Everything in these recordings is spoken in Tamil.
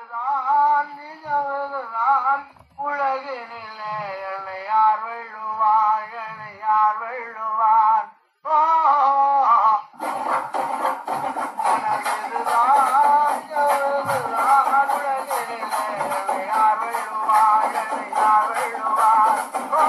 இதுதான் நிஜம்தான் உலகினிலே என்னை யார் வெல்லுவார் என்னை யார் வெல்லுவார் ஓ எனக்கு இதுதான் நிஜம்தான் உலகினிலே என்னை யார் வெல்லுவார் என்னை யார் வெல்லுவார் ஓ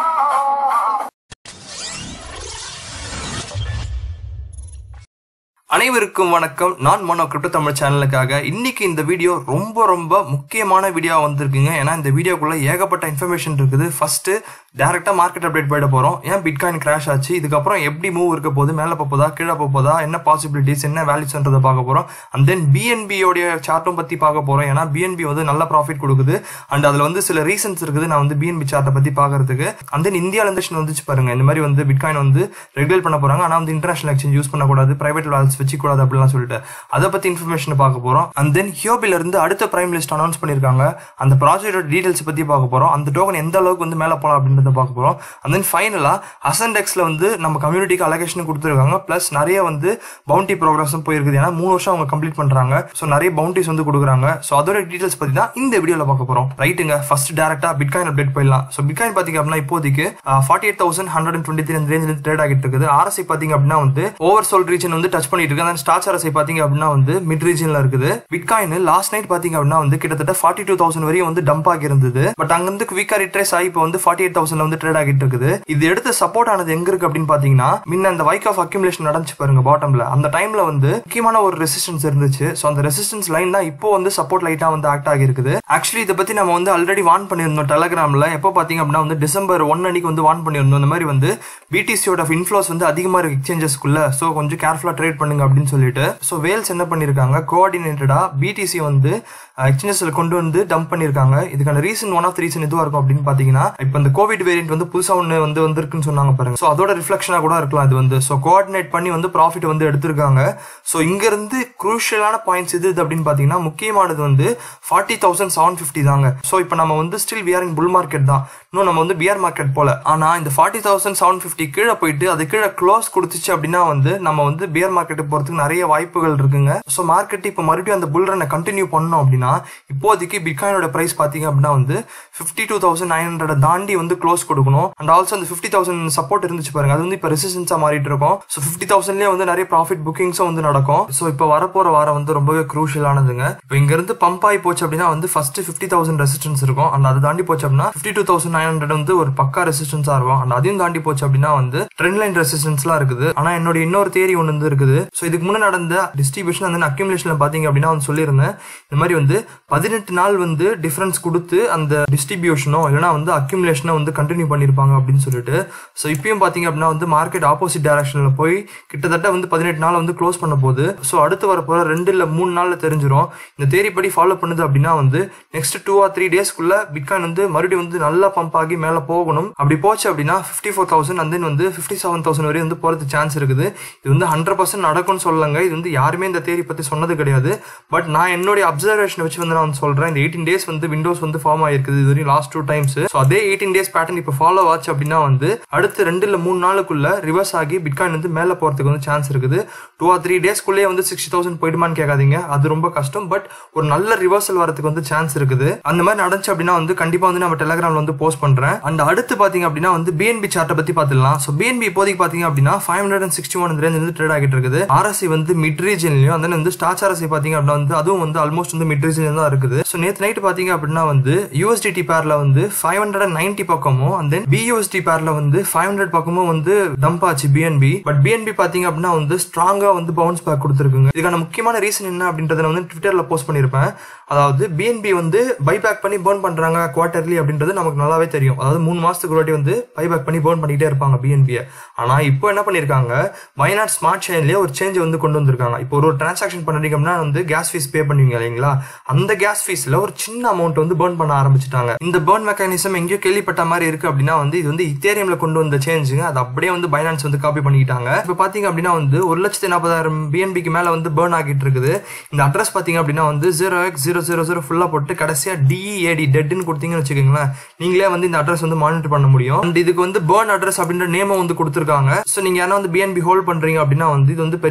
அனைவருக்கும் வணக்கம் நான் மனோ கிரிப்டோ தமிழ் சேனலுக்காக இன்னைக்கு இந்த வீடியோ ரொம்ப ரொம்ப முக்கியமான வீடியோ வந்திருக்குங்க ஏன்னா இந்த வீடியோக்குள்ள ஏகப்பட்ட இன்ஃபர்மேஷன் இருக்குது ஃபர்ஸ்ட் டேரக்டா மார்க்கெட் அப்டேட் போயிட போறோம் ஏன் பிட்காயின் கிராஷ் ஆச்சு இதுக்கப்புறம் எப்படி மூவ் இருக்க போகுது மேலே போதா கீழே போதா என்ன பாசிபிலிட்டிஸ் என்ன வேல்யூஸ்ன்றதை பார்க்க போறோம் அண்ட் தென் பிஎன்பியோடைய சார்ட்டும் பத்தி பார்க்க போறோம் ஏன்னா பிஎன்பி வந்து நல்ல ப்ராஃபிட் கொடுக்குது அண்ட் அதுல வந்து சில ரீசன்ஸ் இருக்குது நான் வந்து பிஎன்பி சார்ட்டை பத்தி பார்க்கறதுக்கு அண்ட் தென் இந்தியால இருந்து வந்துச்சு பாருங்க இந்த மாதிரி வந்து பிட்காயின் வந்து ரெகுலேட் பண்ண போறாங்க ஆனா வந்து இன்டர்நேஷனல் எக்ஸ்சேஞ்ச் யூஸ் பண்ணக்கூடாது பிரைவேட் வேல்ஸ் வச்சுக்கூடாது அப்படிலாம் சொல்லிட்டு அதை பத்தி இன்ஃபர்மேஷன் பார்க்க போறோம் அண்ட் தென் ஹியோபில இருந்து அடுத்த பிரைம் லிஸ்ட் அனௌன்ஸ் பண்ணிருக்காங்க அந்த ப்ராஜெக்டோட டீடைல்ஸ் பத்தி பார்க்க போறோம் அந்த டோக்கன் எந்த அளவுக்கு வந்து மேல போகலாம் அப்படின்றத பார்க்க போறோம் அண்ட் தென் ஃபைனலா அசன்டெக்ஸ்ல வந்து நம்ம கம்யூனிட்டிக்கு அலகேஷன் கொடுத்துருக்காங்க பிளஸ் நிறைய வந்து பவுண்டி ப்ரோக்ரஸும் போயிருக்குது ஏன்னா மூணு வருஷம் அவங்க கம்ப்ளீட் பண்றாங்க ஸோ நிறைய பவுண்டிஸ் வந்து கொடுக்குறாங்க ஸோ அதோட டீடைல்ஸ் பத்தி தான் இந்த வீடியோல பார்க்க போறோம் ரைட்டுங்க ஃபர்ஸ்ட் டேரக்டா பிட்காயின் அப்டேட் போயிடலாம் ஸோ பிட்காயின் பாத்தீங்க அப்படின்னா இப்போதைக்கு forty eight thousand hundred and twenty three அந்த ரேஞ்சில் ட்ரேட் ஆகிட்டு இருக்குது ஆர்எஸ்ஐ பாத்தீங்க அப்படின்னா வந்து ஓவர் சோல் ரீஜன் வந்து டச் பண்ணிட்டு இருக்கு அந்த ஸ்டார்ச் ஆர்எஸ்ஐ பாத்தீங்க அப்படின்னா வந்து மிட் ரீஜன்ல இருக்குது பிட்காயின் லாஸ்ட் நைட் பாத்தீங்க அப்படின்னா வந்து கிட்டத்தட்ட ஃபார்ட்டி டூ தௌசண்ட் வரையும் வந்து டம்ப் ஆகி இருந்தது பட் அங்கிருந்து குவிக்கா ரிட்ரேஸ் ஆகி இப்போ வந்து ஃபார்ட்டி எயிட் தௌசண்ட்ல வந்து ட்ரேட் ஆகிட்டு இருக்குது இது எடுத்து சப்போர்ட் ஆனது எங்க இருக்கு அப்படின்னு பாத்தீங்கன்னா முன்ன அந்த வைக் ஆஃப் அக்யூமுலேஷன் நடந்துச்சு பாருங்க பாட்டம்ல அந்த டைம்ல வந்து முக்கியமான ஒரு ரெசிஸ்டன்ஸ் இருந்துச்சு ஸோ அந்த ரெசிஸ்டன்ஸ் லைன் தான் இப்போ வந்து சப்போர்ட் லைட்டா வந்து ஆக்ட் ஆகி இருக்குது ஆக்சுவலி இதை பத்தி நம்ம வந்து ஆல்ரெடி வான் பண்ணியிருந்தோம் டெலகிராம்ல எப்போ பாத்தீங்க அப்படின்னா வந்து டிசம்பர் ஒன் அன்னைக்கு வந்து வான் பண்ணியிருந்தோம் இந்த மாதிரி வந்து பிடிசியோட இன்ஃப்ளோஸ் வந்து அதிகமா இருக்கு எக்ஸ்சேஞ்சஸ்க்குள்ள ஸோ கொஞ்சம் கேர்ஃபுல்லா ட்ரேட் பண்ணுங்க அப்படின்னு சொல்லிட்டு ஸோ வேல்ஸ் என்ன பண்ணிருக்காங்க கோஆர்டினேட்டடா பிடிசி வந்து எக்ஸ்சேஞ்சஸ்ல கொண்டு வந்து டம்ப் பண்ணிருக்காங்க இதுக்கான ரீசன் ஒன் ஆஃப் ரீசன் எதுவா இருக்கும் அப்படின்னு பாத்தீங்கன்னா இப்போ இந்த கோவிட் வேரியன்ட் வந்து புதுசா ஒன்று வந்து வந்திருக்குன்னு சொன்னாங்க பாருங்க ஸோ அதோட ரிஃப்ளெக்ஷனா கூட இருக்கலாம் இது வந்து ஸோ கோஆர்டினேட் பண்ணி வந்து ப்ராஃபிட் வந்து எடுத்திருக்காங்க ஸோ இங்க இருந்து குரூஷியலான பாயிண்ட்ஸ் இது இது அப்படின்னு பாத்தீங்கன்னா முக்கியமானது வந்து ஃபார்ட்டி தௌசண்ட் செவன் ஃபிஃப்டி தாங்க ஸோ இப்போ நம்ம வந்து still we are in bull market தான் இன்னும் நம்ம வந்து பிஆர் மார்க்கெட் போல ஆனா இந்த ஃபார்ட்டி தௌசண்ட் செவன் ஃபிஃப்டி கீழே போயிட்டு அது கீழே க்ளோஸ் கொடுத்துச்சு அப்படின்னா வந்து நம்ம வந்து பியர் மார்க்கெட்டுக்கு போறதுக்கு நிறைய வாய்ப்புகள் இருக்குங்க ஸோ மார்க்கெட் இப்போ மறுபடியும் அந்த புல் ரனை கண்டினியூ பண்ணோம் அப்படின்னா இப்போதைக்கு பிட்காயினோட பிரைஸ் பாத்தீங்க அப்படின்னா வந்து fifty two thousand nine hundred தாண்டி வந்து க்ளோஸ் கொடுக்கணும் அண்ட் ஆல்சோ அந்த ஃபிஃப்டி தௌசண்ட் சப்போர்ட் இருந்துச்சு பாருங்க அது வந்து இப்போ ரெசிஸ்டன்ஸா மாறிட்டு இருக்கும் ஸோ ஃபிஃப்டி தௌசண்ட்லேயே வந்து நிறைய ப்ராஃபிட் புக்கிங்ஸும் வந்து நடக்கும் ஸோ இப்போ வரப்போற வாரம் வந்து ரொம்பவே குரூஷியலானதுங்க இப்போ இங்க இருந்து பம்ப் ஆகி போச்சு அப்படின்னா வந்து ஃபர்ஸ்ட் ஃபிஃப்டி தௌசண்ட் ரெசிஸ்டன்ஸ் இருக்கும் அண்ட் அது தாண்டி போச்சு அப்படின்னா fifty two thousand nine hundred வந்து ஒரு பக்கா ரெசிஸ்டன்ஸா இருக்கும் அண்ட் அதையும் தாண்டி போச்சு அப்படின்னா வந்து ட்ரெண்ட் லைன் ரெசிஸ்டன்ஸ்லாம் இருக்குது ஆனா என்னோட இன்னொரு தேரி ஒன்று வந்து இருக்குது ஸோ இதுக்கு முன்னே நடந்த டிஸ்ட்ரிபியூஷன் அந்த அக்யூமுலேஷன்ல பாத்தீங்க அப்படின்னா வந்து சொல்லியிருந்தேன் இந்த மாதிரி வந்து பதினெட்டு நாள் வந்து டிஃபரன்ஸ் கொடுத்து அந்த டிஸ்ட்ரிபியூஷனோ இல்லைனா வந்து அக்யூமுலேஷனோ வந்து கண்டினியூ பண்ணியிருப்பாங்க அப்படின்னு சொல்லிட்டு ஸோ இப்பயும் பாத்தீங்க அப்படின்னா வந்து மார்க்கெட் ஆப்போசிட் டைரக்ஷன்ல போய் கிட்டத்தட்ட வந்து பதினெட்டு நாள் வந்து க்ளோஸ் பண்ண போகுது ஸோ அடுத்து வர போற ரெண்டு இல்லை மூணு நாள்ல தெரிஞ்சிடும் இந்த தேரி படி ஃபாலோ பண்ணுது அப்படின்னா வந்து நெக்ஸ்ட் டூ ஆர் த்ரீ டேஸ்க்குள்ள பிட்காயின் வந்து மறுபடியும் வந்து நல்லா பம்ப் ஆகி மேலே போகணும் அப்படி போச்சு அப்படின்னா fifty four thousand and then வந்து ஃபிஃப்டி செவன் தௌசண்ட் வரையும் வந்து போகிறது சான்ஸ் இருக்குது இது வந்து ஹண்ட்ரட் பர்சன்ட் நடக்கும்னு சொல்லலங்க இது வந்து யாருமே இந்த தேரி பற்றி சொன்னது கிடையாது பட் நான் என்னுடைய அப்சர்வேஷன் வச்சு வந்து நான் வந்து சொல்கிறேன் இந்த எயிட்டீன் டேஸ் வந்து விண்டோஸ் வந்து ஃபார்ம் ஆயிருக்குது இது வரையும் லாஸ்ட் டூ டைம்ஸ் ஸோ அதே எயிட்டீன் டேஸ் பேட்டர்ன் இப்போ ஃபாலோ ஆச்சு அப்படின்னா வந்து அடுத்து ரெண்டு இல்லை மூணு நாளுக்குள்ள ரிவர்ஸ் ஆகி பிட்காயின் வந்து மேலே போகிறதுக்கு வந்து சான்ஸ் இருக்குது டூ ஆர் த்ரீ டேஸ்க்குள்ளேயே வந்து சிக்ஸ்டி தௌசண்ட் போயிடுமான்னு கேட்காதீங்க அது ரொம்ப கஷ்டம் பட் ஒரு நல்ல ரிவர்சல் வரதுக்கு வந்து சான்ஸ் இருக்குது அந்த மாதிரி நடந்துச்சு அப்படின்னா வந்து கண்டிப்பாக வந்து நம்ம டெலிகிராம்ல வந்து போஸ்ட் பண்ணுறேன் அண்ட் அடுத்து பார்த்தீங்க அப்படின்னா வந்து பிஎன்பி சார்ட்டை பற்றி பார்த்துடலாம் ஸோ பிஎன்பி இப்போதைக்கு பார்த்தீங்க அப்படின்னா five hundred and sixty one range வந்து ட்ரேட் ஆகிட்டு இருக்குது ஆர்எஸ்சி வந்து மிட் ரீஜன்லையும் அந்த வந்து ஸ்டாச் ஆர்எஸ்சி பார்த்தீங்க அப்படின்னா வந்து அதுவும் வந்து ஆல்மோஸ்ட் வந்து மிட் ரீஜன் தான் இருக்குது ஸோ நேற்று நைட் பார்த்தீங்க அப்படின்னா வந்து யூஎஸ்டிடி பேர்ல வந்து ஃபைவ் ஹண்ட்ரட் அண்ட் நைன்டி பக்கமும் அண்ட் தென் பியூஎஸ்டி பேர்ல வந்து ஃபைவ் ஹண்ட்ரட் பக்கமும் வந்து டம்ப் ஆச்சு பிஎன்பி பட் பிஎன்பி பார்த்தீங்க அப்படின்னா வந்து ஸ்ட்ராங்கா வந்து பவுன்ஸ் பேக் கொடுத்துருக்குங்க இதுக்கான முக்கியமான ரீசன் என்ன அப்படின்றத நான் வந்து ட்விட்டர்ல போஸ்ட் பண்ணியிருப்பேன் அதாவது பிஎன்பி வந்து பைபேக் பண்ணி பேர்ன் பண்றாங்க குவார்டர்லி அப்படின்றது நமக்கு நல்லாவே தெரியும் அதாவது மூணு மாசத்துக்கு ஒரு வாட்டி வந்து பைபேக் பண்ணி பேர்ன் பண்ணிட்டே இருப்பாங்க பிஎன்பியை ஆனா இப்போ என்ன பண்ணிருக்காங்க வயநாட் ஸ்மார்ட் செயின்லயே ஒரு சேஞ்ச் வந்து கொண்டு வந்திருக்காங்க இப்போ ஒரு டிரான்சாக்ஷன் பண்றீங்க அப்படின்னா வந்து கேஸ் ஃபீஸ் பே பண்ணுவீங்க இல்லைங்களா அந்த கேஸ் ஃபீஸ்ல ஒரு சின்ன அமௌண்ட் வந்து பேர்ன் பண்ண ஆரம்பிச்சிட்டாங்க இந்த பேர்ன் மெக்கானிசம் எங்கேயோ கேள்விப்பட்ட மாதிரி இருக்கு அப்படின்னா வந்து இது வந்து இத்தேரியம்ல கொண்டு வந்த சேஞ்சுங்க அது அப்படியே வந்து பைனான்ஸ் வந்து காப்பி பண்ணிக்கிட்டாங்க இப்போ பாத்தீங்க அப்படின்னா வந்து ஒரு லட்சத்தி நாற்பதாயிரம் பிஎன்பிக்கு மேல வந்து பேர்ன் ஆகிட்டு இருக்குது இந்த அட்ரஸ் பாத்தீங்க அப்படின்னா வந்து zero x zero zero zero ஃபுல்லா போட்டு கடைசியா டிஏடி டெட்னு கொடுத்தீங்கன்னு வச்சுக்கோங்களேன் நீங்களே வந்து இந்த அட்ரஸ் வந்து மானிட்டர் பண்ண முடியும் அண்ட் இதுக்கு வந்து பேர்ன் அட்ரஸ் அப்படின்ற நேமும் வந்து கொடுத்துருக்காங்க ஸோ நீங்க யாரா வந்து பிஎன்பி ஹோல்ட் பண்றீங்க அப்படின்னா வந்து இது வந்து பெரிய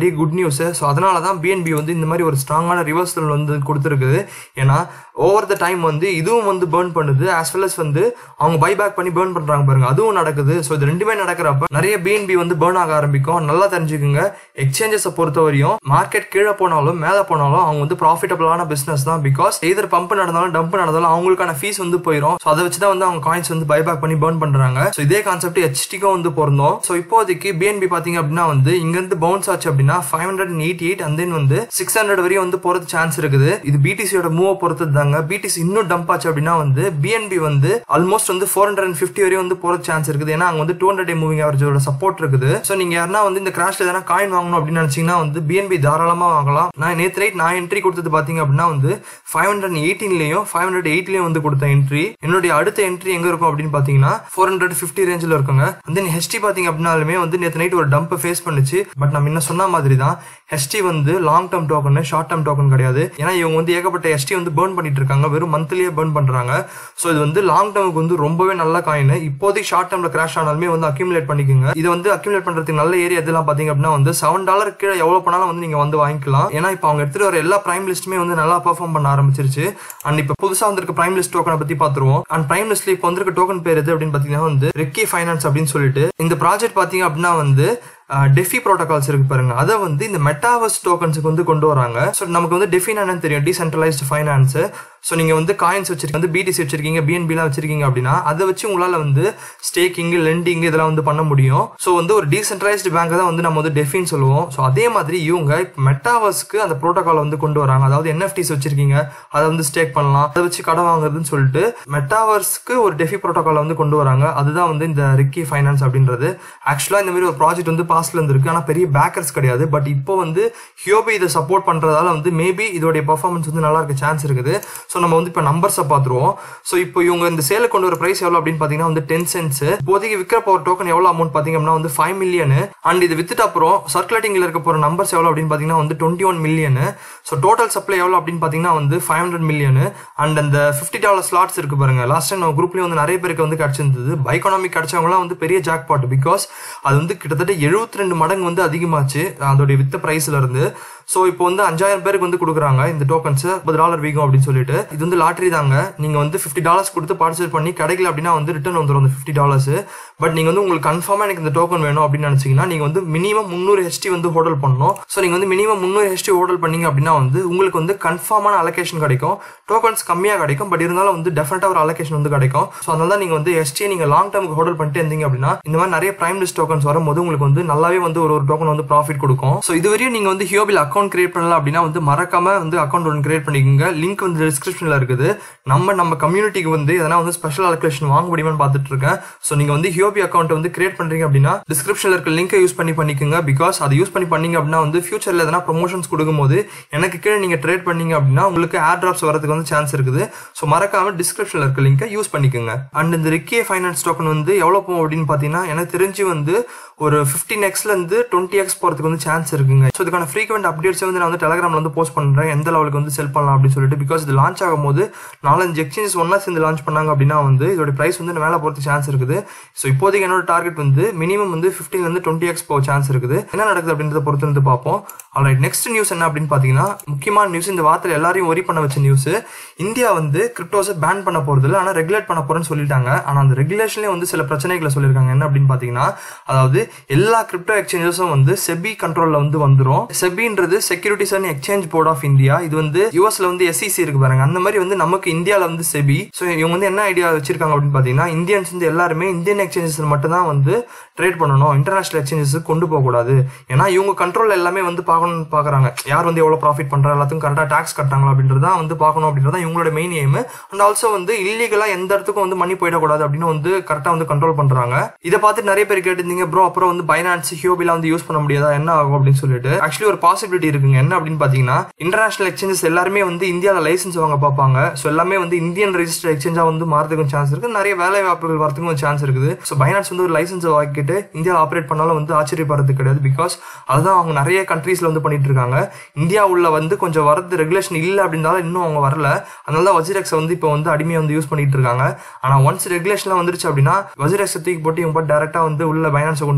பெரிய குட் நியூஸ் ஸோ அதனால தான் பிஎன்பி வந்து இந்த மாதிரி ஒரு ஸ்ட்ராங்கான ரிவர்சல் வந்து கொடுத்துருக்குது ஏன்னா ஓவர் த டைம் வந்து இதுவும் வந்து பேர்ன் பண்ணுது ஆஸ் வெல் அஸ் வந்து அவங்க பை பேக் பண்ணி பேர்ன் பண்றாங்க பாருங்க அதுவும் நடக்குது ஸோ இது ரெண்டுமே நடக்கிறப்ப நிறைய பிஎன்பி வந்து பேர்ன் ஆக ஆரம்பிக்கும் நல்லா தெரிஞ்சுக்குங்க எக்ஸ்சேஞ்சஸை பொறுத்த வரையும் மார்க்கெட் கீழே போனாலும் மேலே போனாலும் அவங்க வந்து ப்ராஃபிட்டபிளான பிசினஸ் தான் பிகாஸ் எதர் பம்ப் நடந்தாலும் டம்ப் நடந்தாலும் அவங்களுக்கான ஃபீஸ் வந்து போயிடும் ஸோ அதை வச்சு தான் வந்து அவங்க காயின்ஸ் வந்து பை பேக் பண்ணி பேர்ன் பண்றாங்க ஸோ இதே கான்செப்ட் ஹெச்டிக்கும் வந்து பொருந்தோம் ஸோ இப்போதைக்கு பிஎன்பி பாத்தீங்க அப்படின்னா வந்து இங்கிருந்து பவுன்ஸ் ஆச்சு அப்படின்னா five hundred eighty eight and then வந்து சிக்ஸ் ஹண்ட்ரட் வரையும் வந்து போறது சான்ஸ் இருக்குது இது பிடிசியோட மூவ் பொறுத்தது தாங்க பிடிசி இன்னும் டம்ப் ஆச்சு அப்படின்னா வந்து பிஎன்பி வந்து ஆல்மோஸ்ட் வந்து ஃபோர் ஹண்ட்ரட் அண்ட் ஃபிஃப்டி வரையும் வந்து போறது சான்ஸ் இருக்குது ஏன்னா அங்க வந்து டூ ஹண்ட்ரட் டே மூவிங் ஆவரேஜோட சப்போர்ட் இருக்குது ஸோ நீங்க யாருன்னா வந்து இந்த கிராஷ்ல எதனா காயின் வாங்கணும் அப்படின்னு நினைச்சீங்கன்னா வந்து பிஎன்பி தாராளமா வாங்கலாம் நான் நேற்று நைட் நான் என்ட்ரி கொடுத்தது பாத்தீங்க அப்படின்னா வந்து ஃபைவ் ஹண்ட்ரட் எயிட்டீன்லயும் ஃபைவ் ஹண்ட்ரட் எயிட்லயும் வந்து கொடுத்த என்ட்ரி என்னுடைய அடுத்த என்ட்ரி எங்க இருக்கும் அப்படின்னு பாத்தீங்கன்னா ஃபோர் ஹண்ட்ரட் ஃபிஃப்டி ரேஞ்சில் இருக்குங்க தென் ஹெச்டி பாத்தீங்க அப்படின்னாலுமே வந்து நேற்று நைட் ஒரு டம்ப் ஃபேஸ் பண்ணுச்சு பட் நம்ம என்ன சொன்ன மாதிரி தான் ஹெச்டி வந்து long term token short term token கிடையாது ஏன்னா இவங்க வந்து ஏகப்பட்ட ஹெச்டி வந்து பேர்ன் பண்ணிட்டு இருக்காங்க வெறும் மந்த்லியே பேர்ன் பண்றாங்க ஸோ இது வந்து லாங் டேர்முக்கு வந்து ரொம்பவே நல்ல காயின் இப்போதைக்கு ஷார்ட் டேர்ம்ல கிராஷ் ஆனாலுமே வந்து அக்யூமுலேட் பண்ணிக்கோங்க இது வந்து அக்யூமுலேட் பண்றதுக்கு நல்ல ஏரியா எதெல்லாம் பாத்தீங்க அப்படின்னா வந்து செவன் டாலர் கீழே எவ்வளவு பண்ணாலும் வந்து நீங்க வந்து வாங்கிக்கலாம் ஏன்னா இப்போ அவங்க எடுத்துட்டு வர எல்லா பிரைம் லிஸ்ட்டுமே வந்து நல்லா பெர்ஃபார்ம் பண்ண ஆரம்பிச்சிருச்சு அண்ட் இப்போ புதுசா வந்திருக்க பிரைம் லிஸ்ட் டோக்கனை பத்தி பாத்துருவோம் அண்ட் பிரைம் லிஸ்ட்ல இப்போ வந்திருக்க டோக்கன் பேர் எது அப்படின்னு பாத்தீங்கன்னா வந்து ரெக்கி ஃபைனான்ஸ் அப்படின்னு சொல்லிட்டு இந்த ப்ராஜெக்ட் பாத்தீங்க அப்படின்னா வந்து டெஃபி ப்ரோட்டோகால்ஸ் இருக்கு பாருங்க அதை வந்து இந்த மெட்டாவர்ஸ் டோக்கன்ஸுக்கு வந்து கொண்டு வராங்க ஸோ நமக்கு வந்து டெஃபின் என்னன்னு தெரியும் டீசென்ட்ரலைஸ்டு ஃபைனான்ஸ் ஸோ நீங்க வந்து காயின்ஸ் வச்சிருக்கீங்க வந்து பிடிசி வச்சிருக்கீங்க பிஎன்பிலாம் வச்சிருக்கீங்க அப்படின்னா அதை வச்சு உங்களால வந்து ஸ்டேக்கிங் லெண்டிங் இதெல்லாம் வந்து பண்ண முடியும் ஸோ வந்து ஒரு டீசென்ட்ரலைஸ்டு பேங்க் தான் வந்து நம்ம வந்து டெஃபின் சொல்லுவோம் ஸோ அதே மாதிரி இவங்க இப்போ மெட்டாவர்ஸ்க்கு அந்த ப்ரோட்டோகால் வந்து கொண்டு வராங்க அதாவது என்எஃப்டிஸ் வச்சிருக்கீங்க அதை வந்து ஸ்டேக் பண்ணலாம் அதை வச்சு கடன் வாங்குறதுன்னு சொல்லிட்டு மெட்டாவர்ஸ்க்கு ஒரு டெஃபி ப்ரோட்டோகால் வந்து கொண்டு வராங்க அதுதான் வந்து இந்த ரிக்கி ஃபைனான்ஸ் அப்படின்றது ஆக்சுவலாக இந்த மாதிரி ஒரு ப்ராஜெக்ட் வந்து பாஸ்ட்ல இருக்கு ஆனால் பெரிய பேக்கர்ஸ் கிடையாது பட் இப்போ வந்து ஹியோபி இதை சப்போர்ட் பண்றதால வந்து மேபி இதோடைய பர்ஃபார்மன்ஸ் வந்து நல்லா இருக்க சான்ஸ் இருக்குது ஸோ நம்ம வந்து இப்போ நம்பர்ஸை பார்த்துருவோம் ஸோ இப்போ இவங்க இந்த சேலை கொண்டு வர பிரைஸ் எவ்வளோ அப்படின்னு பார்த்தீங்கன்னா வந்து டென் சென்ஸ் இப்போதைக்கு விற்கிற போகிற டோக்கன் எவ்வளோ அமௌண்ட் பார்த்தீங்க அப்படின்னா வந்து ஃபைவ் மில்லியன் அண்ட் இது வித்துட்டு அப்புறம் சர்க்குலேட்டிங்ல இருக்க போகிற நம்பர்ஸ் எவ்வளோ அப்படின்னு பார்த்தீங்கன்னா வந்து twenty one million so total supply எவ்வளோ அப்படின்னு பார்த்தீங்கன்னா வந்து ஃபைவ் ஹண்ட்ரட் மில்லியன் அண்ட் அந்த ஃபிஃப்டி டாலர் ஸ்லாட்ஸ் இருக்கு பாருங்க லாஸ்ட் டைம் நம்ம குரூப்லேயும் வந்து நிறைய பேருக்கு வந்து கிடைச்சிருந்தது பைக்கானமிக் கிடைச்சவங்களாம் வந்து பெரிய ஜாக் பாட் பிகாஸ் அது வந்து கிட்டத்தட்ட எழுபத்தி ரெண்டு மடங்கு வந்து அதிகமாச்சு அதோடைய வித்த பிரைஸ்ல இருந்து ஸோ இப்போ வந்து அஞ்சாயிரம் பேருக்கு வந்து கொடுக்குறாங்க இந்த டோக்கன்ஸ் முப்பது டாலர் வீகம் அப்படின்னு சொல்லிட்டு இது வந்து லாட்ரி தாங்க நீங்க வந்து ஃபிஃப்டி டாலர்ஸ் கொடுத்து பார்ட்டிசிபேட் பண்ணி கிடைக்கல அப்படின்னா வந்து ரிட்டர்ன் வந்துடும் அந்த ஃபிஃப்டி டாலர்ஸ் பட் நீங்க வந்து உங்களுக்கு கன்ஃபார்மா எனக்கு இந்த டோக்கன் வேணும் அப்படின்னு நினைச்சீங்கன்னா நீங்க வந்து மினிமம் முந்நூறு ஹெச்டி வந்து ஹோட்டல் பண்ணணும் ஸோ நீங்க வந்து மினிமம் முந்நூறு ஹெச்டி ஹோட்டல் பண்ணீங்க அப்படின்னா வந்து உங்களுக்கு வந்து கன்ஃபார்மான அலோகேஷன் கிடைக்கும் டோக்கன்ஸ் கம்மியாக கிடைக்கும் பட் இருந்தாலும் வந்து டெஃபினட்டா ஒரு அலோகேஷன் வந்து கிடைக்கும் ஸோ அதனால தான் நீங்க வந்து ஹெச்டி நீங்க லாங் டர்முக்கு ஹோட்டல் பண்ணிட்டு இருந்தீங்க அப்படின்னா இந்த மாதிரி நிறைய பிரைம் லிஸ்ட் டோக்கன்ஸ் வரும்போது உங்களுக்கு வந்து நல்லாவே வந்து ஒரு ஒரு டோக்கன் வந்து ப்ராஃபிட் கொடுக்கும் ஸோ இதுவரையும் நீங்க வந்து ஹியோபில் அக்கௌண்ட் கிரியேட் பண்ணல அப்படின்னா வந்து மறக்காம வந்து அக்கௌண்ட் ஒன்று கிரியேட் பண்ணிக்கோங்க லிங்க் வந்து டிஸ்கிரிப்ஷன்ல இருக்குது நம்ம நம்ம கம்யூனிட்டிக்கு வந்து எதனா வந்து ஸ்பெஷல் அலோகேஷன் வாங்க முடியுமான்னு பார்த்துட்டு இருக்கேன் ஸோ நீங்க வந்து ஹியோபி அக்கௌண்ட் வந்து கிரியேட் பண்றீங்க அப்படின்னா டிஸ்கிரிப்ஷன்ல இருக்க லிங்கை யூஸ் பண்ணி பண்ணிக்கோங்க பிகாஸ் அதை யூஸ் பண்ணி பண்ணீங்க அப்படின்னா வந்து ஃபியூச்சர்ல எதனா ப்ரொமோஷன்ஸ் கொடுக்கும்போது எனக்கு கீழே நீங்க ட்ரேட் பண்ணீங்க அப்படின்னா உங்களுக்கு ஏர் டிராப்ஸ் வரதுக்கு வந்து சான்ஸ் இருக்குது ஸோ மறக்காம டிஸ்கிரிப்ஷன்ல இருக்க லிங்கை யூஸ் பண்ணிக்கோங்க அண்ட் இந்த ரிக்கே ஃபைனான்ஸ் டோக்கன் வந்து எவ்வளோ போகும் அப்படின்னு பார்த்தீங்கன்னா எனக்கு தெரிஞ்சு வந்து ஒரு ஃபிஃப்டின் எக்ஸ்ல இருந்து டுவெண்ட்டி எக்ஸ் போறதுக்கு வந்து சான்ஸ் இருக்குங்க ஸோ இதுக்கான ஃப்ரீக்வெண்ட் அப்டேட்ஸ் வந்து நான் வந்து டெலிகிராம்ல வந்து போஸ்ட் பண்றேன் எந்த லெவலுக்கு வந்து செல் பண்ணலாம் அப்படின்னு சொல்லிட்டு பிகாஸ் இது லான்ச் ஆகும்போது நாலஞ்சு எக்ஸ்சேஞ்சஸ் ஒன்னா சேர்ந்து லான்ச் பண்ணாங்க அப்படின்னா வந்து இதோட பிரைஸ் வந்து மேலே போகிறது சான்ஸ் இருக்குது ஸோ இப்போதைக்கு என்னோட டார்கெட் வந்து மினிமம் வந்து ஃபிஃப்டின்ல இருந்து டுவெண்ட்டி எக்ஸ் போக சான்ஸ் இருக்குது என்ன நடக்குது அப்படின்றத பொறுத்து இருந்து பார்ப்போம் ஆல்ரைட் நெக்ஸ்ட் நியூஸ் என்ன அப்படின்னு பார்த்தீங்கன்னா முக்கியமான நியூஸ் இந்த வாரத்தில் எல்லாரையும் ஒரி பண்ண வச்ச நியூஸ் இந்தியா வந்து கிரிப்டோஸை பேன் பண்ண போறது இல்லை ஆனால் ரெகுலேட் பண்ண போறேன்னு சொல்லிட்டாங்க ஆனால் அந்த ரெகுலேஷன்லேயே வந்து சில பிரச்சனைகளை சொல்லியிருக்காங்க என்ன அப்படின்னு பார்த்தீங்கன்னா அதாவது எல்லா கிரிப்டோ எக்ஸ்சேஞ்சஸும் வந்து செபி கண்ட்ரோலில் வந்து வந்துடும் செபின்றது securities and exchange board of India இது வந்து யூஎஸ்ல வந்து எஸ்இசி இருக்கு பாருங்க அந்த மாதிரி வந்து நமக்கு இந்தியாவில் வந்து செபி ஸோ இவங்க வந்து என்ன ஐடியா வச்சிருக்காங்க அப்படின்னு பார்த்தீங்கன்னா இந்தியன்ஸ் வந்து எல்லாருமே இந்தியன் எக்ஸ்சேஞ்சஸ் மட்டும் தான் வந்து ட்ரேட் பண்ணணும் இன்டர்நேஷனல் எக்ஸ்சேஞ்சஸ் கொண்டு போகக்கூடாது ஏன்னா இவங்க கண்ட்ரோல் எல்லாமே வந்து பார்க்கணும்னு பார்க்குறாங்க யார் வந்து எவ்வளோ ப்ராஃபிட் பண்ணுறா எல்லாத்துக்கும் கரெக்டாக டேக்ஸ் கட்டுறாங்களா அப்படின்றத வந்து பார்க்கணும் அப்படின்றத இவங்களோட மெயின் எய்ம் அண்ட் ஆல்சோ வந்து இல்லீகலாக எந்த இடத்துக்கும் வந்து மணி போயிடக்கூடாது அப்படின்னு வந்து கரெக்டாக வந்து கண்ட்ரோல் பண்ணுறாங்க இதை பார்த்து நிறைய பேர் கேட்டிருந்தீங்க ப்ரோ அப்புறம் வந்து பைனான்ஸ் ஹியோபிலாம் வந்து யூஸ் பண்ண முடியாதா என்ன ஆகும் அப்படின்னு சொல்லிட்டு ஆக்சுவலி ஒரு பாசிபிலிட்டி இருக்குங்க என்ன அப்படின்னு பார்த்தீங்கன்னா இன்டர்நேஷனல் எக்ஸ்சேஞ்சஸ் எல்லாருமே வந்து இந்தியாவில் லைசன்ஸ் வாங்க பார்ப்பாங்க ஸோ எல்லாமே வந்து இந்தியன் ரெஜிஸ்டர் எக்ஸ்சேஞ்சாக வந்து மாறதுக்கும் சான்ஸ் இருக்கு நிறைய வேலை வாய்ப்புகள் வரதுக்கும் சான்ஸ் இருக்குது ஸோ பைனான்ஸ் வந்து ஒரு லைசன்ஸ் வாங்கிட்டு இந்தியாவில் ஆப்ரேட் பண்ணாலும் வந்து ஆச்சரியப்படுறது கிடையாது பிகாஸ் அதுதான் அவங்க நிறைய கண்ட்ரீஸ்ல வந்து பண்ணிட்டு இருக்காங்க இந்தியா உள்ள வந்து கொஞ்சம் வரது ரெகுலேஷன் இல்லை அப்படின்னாலும் இன்னும் அவங்க வரல அதனால தான் வஜிரெக்ஸை வந்து இப்போ வந்து அடிமையாக வந்து யூஸ் பண்ணிட்டு இருக்காங்க ஆனால் ஒன்ஸ் ரெகுலேஷன்லாம் வந்துருச்சு அப்படின்னா வஜிரெக்ஸை தூக்கி போட்டு இவங்க டேரெக்டாக வந்து உள்ள பைனான்ஸை கொண்டு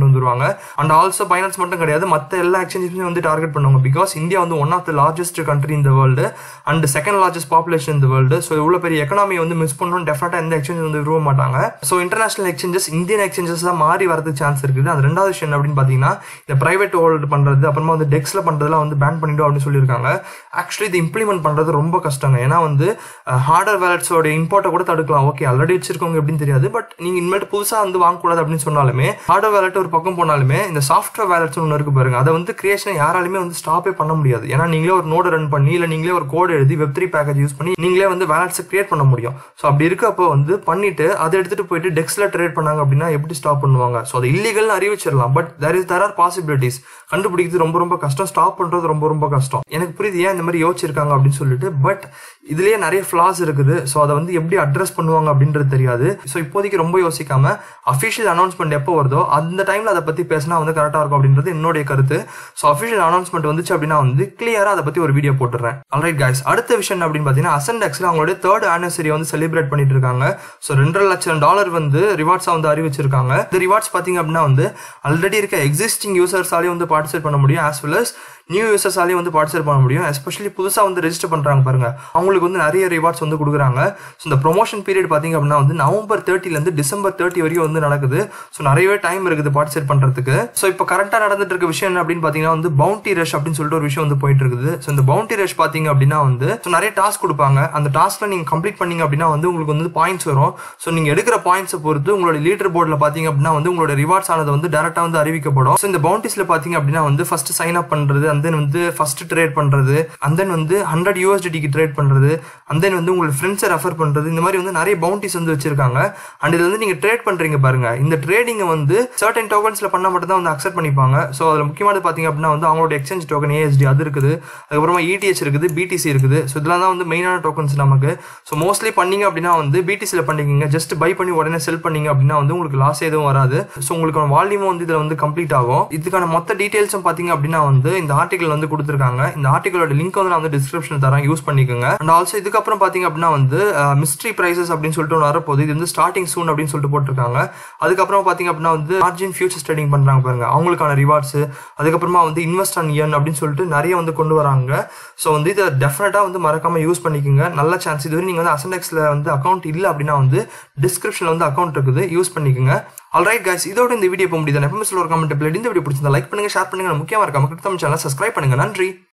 வந்துருவாங்க அண்ட் ஆல்சோ பைனான்ஸ் மட்டும் கிடையாது மற்ற எல்லா எக்ஸ்சேஞ்சுமே வந்து டார்கெட் பண்ணுவாங்க பிகாஸ் இந்தியா வந்து one of the largest country இந்த world and second largest population இந்த வேர்ல்டு ஸோ இவ்வளோ பெரிய எக்கனாமியை வந்து மிஸ் பண்ணணும் டெஃபினட்டாக எந்த எக்ஸ்சேஞ்ச் வந்து விரும்ப மாட்டாங்க so international exchanges Indian exchanges தான் மாறி வரதுக்கு சான்ஸ் இருக்குது அது ரெண்டாவது விஷயம் என்ன அப்படின்னு பார்த்தீங்கன்னா இந்த பிரைவேட் ஹோல்டு பண்ணுறது அப்புறமா வந்து டெக்ஸில் பண்ணுறதுலாம் வந்து பேன் பண்ணிட்டோம் அப்படின்னு சொல்லியிருக்காங்க ஆக்சுவலி இது இம்ப்ளிமெண்ட் பண்ணுறது ரொம்ப கஷ்டங்க ஏன்னா வந்து ஹார்டர் வேலட்ஸோட இம்போர்ட்டை கூட தடுக்கலாம் ஓகே ஆல்ரெடி வச்சிருக்கவங்க எப்படின்னு தெரியாது பட் நீங்கள் இனிமேல் புதுசாக வந்து வாங்கக்கூடாது அப்படின்னு சொன்னாலுமே ஹார்டர் வேலட் ஒரு பக்கம் போனாலுமே இந்த சாஃப்ட்வேர் வேலட்ஸ் ஒன்று இருக்கு பாருங்க அதை வந்து கிரியேஷன் யாராலுமே வந்து ஸ்டாப்பே பண்ண முடியாது ஏன்னா நீங்களே ஒரு நோடு ரன் பண்ணி இல்லை நீங்களே ஒரு கோட் எழுதி வெப் த்ரீ பேக்கேஜ் யூஸ் பண்ணி நீங்களே வந்து வேலட்ஸை கிரியேட் பண்ண முடியும் ஸோ அப்படி இருக்கப்போ வந்து பண்ணிட்டு அதை எடுத்துட்டு போயிட்டு டெக்ஸில் ட்ரேட் பண்ணாங்க அப்படின்னா எப்படி ஸ்டாப் பண்ணுவாங்க ஸோ அது இல்லீகல்னு அறிவிச்சிடலாம் but there is there are possibilities கண்டுபிடிக்கிறது ரொம்ப ரொம்ப கஷ்டம் ஸ்டாப் பண்ணுறது ரொம்ப ரொம்ப கஷ்டம் எனக்கு புரியுது ஏன் இந்த மாதிரி யோசிச்சிருக்காங்க அப்படின்னு சொல்லிட்டு பட் இதுலயே நிறைய ஃபிளாஸ் இருக்குது ஸோ அதை வந்து எப்படி அட்ரஸ் பண்ணுவாங்க அப்படின்றது தெரியாது ஸோ இப்போதைக்கு ரொம்ப யோசிக்காம அஃபிஷியல் அனௌன்ஸ்மெண்ட் எப்போ வருதோ அந்த டைம்ல அதை பத்தி பேசினா வந்து கரெக்டாக இருக்கும் அப்படின்றது என்னுடைய கருத்து ஸோ அஃபிஷியல் அனௌன்ஸ்மெண்ட் வந்துச்சு அப்படின்னா வந்து கிளியரா அதை பத்தி ஒரு வீடியோ போட்டுறேன் ஆல்ரைட் கைஸ் அடுத்த விஷயம் என்ன அப்படின்னு பார்த்தீங்கன்னா அசன்டெக்ஸ்ல அவங்களுடைய தேர்ட் ஆனிவர்சரி வந்து செலிப்ரேட் பண்ணிட்டு இருக்காங்க ஸோ ரெண்டரை லட்சம் டாலர் வந்து ரிவார்ட்ஸாக வந்து அறிவிச்சிருக்காங்க இந்த ரிவார்ட்ஸ் பார்த்தீங்க அப்படின்னா வந்து ஆல்ரெடி இருக்க எக்ஸிஸ்டிங் யூசர்ஸாலேயும் வந்து பார்ட்டிசிபேட் பண்ண முடியும் ஆஸ் வெல் அஸ் நியூ யூசர்ஸாலேயும் வந்து பார்ட்டிசிபேட் பண்ண முடியும் எஸ்பெஷலி புதுசாக வந்து ரெஜிஸ்டர் பண்ணுறாங்க பாருங்க அவங்களுக்கு வந்து நிறைய ரிவார்ட்ஸ் வந்து கொடுக்குறாங்க ஸோ இந்த ப்ரொமோஷன் பீரியட் பார்த்தீங்க அப்படின்னா வந்து நவம்பர் தேர்ட்டிலேருந்து டிசம்பர் தேர்ட்டி வரைக்கும் வந்து நடக்குது ஸோ நிறையவே டைம் இருக்குது பார்ட்டிசிபேட் பண்ணுறதுக்கு ஸோ இப்போ கரெக்டாக நடந்துட்டு இருக்க விஷயம் என்ன அப்படின்னு பார்த்தீங்கன்னா வந்து பவுண்டி ரஷ் அப்படின்னு சொல்லிட்டு ஒரு விஷயம் வந்து போயிட்டு இருக்குது ஸோ இந்த பவுண்டி ரஷ் பார்த்தீங்க அப்படின்னா வந்து ஸோ நிறைய டாஸ்க் கொடுப்பாங்க அந்த டாஸ்க்ல நீங்கள் கம்ப்ளீட் பண்ணீங்க அப்படின்னா வந்து உங்களுக்கு வந்து பாயிண்ட்ஸ் வரும் ஸோ நீங்கள் எடுக்கிற பாயிண்ட்ஸை பொறுத்து உங்களோட லீடர் போர்டில் பார்த்தீங்க அப்படின்னா வந்து உங்களோட ரிவார்ட்ஸ் ஆனது வந்து டேரெக்டாக வந்து அறிவிக்கப்படும் ஸோ இந்த பவுண்டிஸ்ல பார்த்தீங்க அப்படின்னா வந்து ஃபர்ஸ்ட் சைன் அப் பண்ணுறது அந்த தென் வந்து ஃபர்ஸ்ட் ட்ரேட் பண்ணுறது அந்த தென் வந்து ஹண்ட்ரட் யூஎஸ்டிக்கு ட்ரேட் பண்ணுறது அந்த தென் வந்து உங்களோட ஃப்ரெண்ட்ஸை ரெஃபர் பண்ணுறது இந்த மாதிரி வந்து நிறைய பவுண்டிஸ் வந்து வச்சிருக்காங்க அண்ட் இது வந்து நீங்கள் ட்ரேட் பண்ணுறீங்க பாருங்க இந்த ட்ரேடிங்கை வந்து சர்டன் டோக்கன்ஸில் பண்ணால் மட்டும் தான் வந்து அக்செப்ட் பண்ணிப்பாங்க ஸோ அதில் முக்கியமானது பார்த்தீங்க அப்படின்னா வந்து அவங்களோட எக்ஸ்சேஞ்ச் டோக்கன் ஏஎஸ்டி அது இருக்குது அதுக்கப்புறமா இடிஹெச் இருக்குது பிடிசி இருக்குது ஸோ இதெல்லாம் தான் வந்து மெயினான டோக்கன்ஸ் நமக்கு ஸோ மோஸ்ட்லி பண்ணீங்க அப்படின்னா வந்து பிடிசியில் பண்ணிக்கிங்க ஜஸ்ட் பை பண்ணி உடனே செல் பண்ணீங்க அப்படின்னா வந்து உங்களுக்கு லாஸ் எதுவும் வராது ஸோ உங்களுக்கு வால்யூமும் வந்து இதில் வந்து கம்ப்ளீட் ஆகும் இதுக்கான மொத்த டீட்டெயில்ஸும் பார்த்தீங்க அப்படின்னா வந்து இந்த ஆர்டிகல் வந்து கொடுத்துருக்காங்க இந்த ஆர்டிகளோட லிங்க் வந்து நான் வந்து டிஸ்கிரிப்ஷன் தரேன் யூஸ் பண்ணிக்கோங்க அண்ட் ஆல்சோ இதுக்கப்புறம் பார்த்தீங்க அப்படின்னா வந்து மிஸ்ட்ரி ப்ரைசஸ் அப்படின்னு சொல்லிட்டு ஒன்று வரப்போகுது இது வந்து ஸ்டார்டிங் சூன் அப்படின்னு சொல்லிட்டு போட்டிருக்காங்க அதுக்கப்புறம் பார்த்தீங்க அப்படின்னா வந்து மார்ஜின் ஃபியூச்சர்ஸ் ட்ரேடிங் பண்ணுறாங்க பாருங்க அவங்களுக்கான ரிவார்ட்ஸ் அதுக்கப்புறமா வந்து இன்வெஸ்ட் ஆன் இயன் அப்படின்னு சொல்லிட்டு நிறைய வந்து கொண்டு வராங்க ஸோ வந்து இதை டெஃபினட்டாக வந்து மறக்காம யூஸ் பண்ணிக்கோங்க நல்ல சான்ஸ் இது நீங்கள் வந்து அசன்டெக்ஸில் வந்து அக்கௌண்ட் இல்லை அப்படின்னா வந்து டிஸ்கிரிப்ஷனில் வந்து அக்கௌண்ட் இருக்குது யூஸ் பண்ணிக்கோங்க ஆல்ரைட் guys இதோட இந்த வீடியோ போக முடியுது எப்பவுமே சொல்ல ஒரு கமெண்ட் இந்த வீடியோ பிடிச்சிருந்தா லைக் பண்ணுங்க ஷேர் பண்ணுங்க முக்கியமாக இருக்காம தமிழ் சேனல் சப்ஸ்கிரைப் பண்ணுங்க நன்றி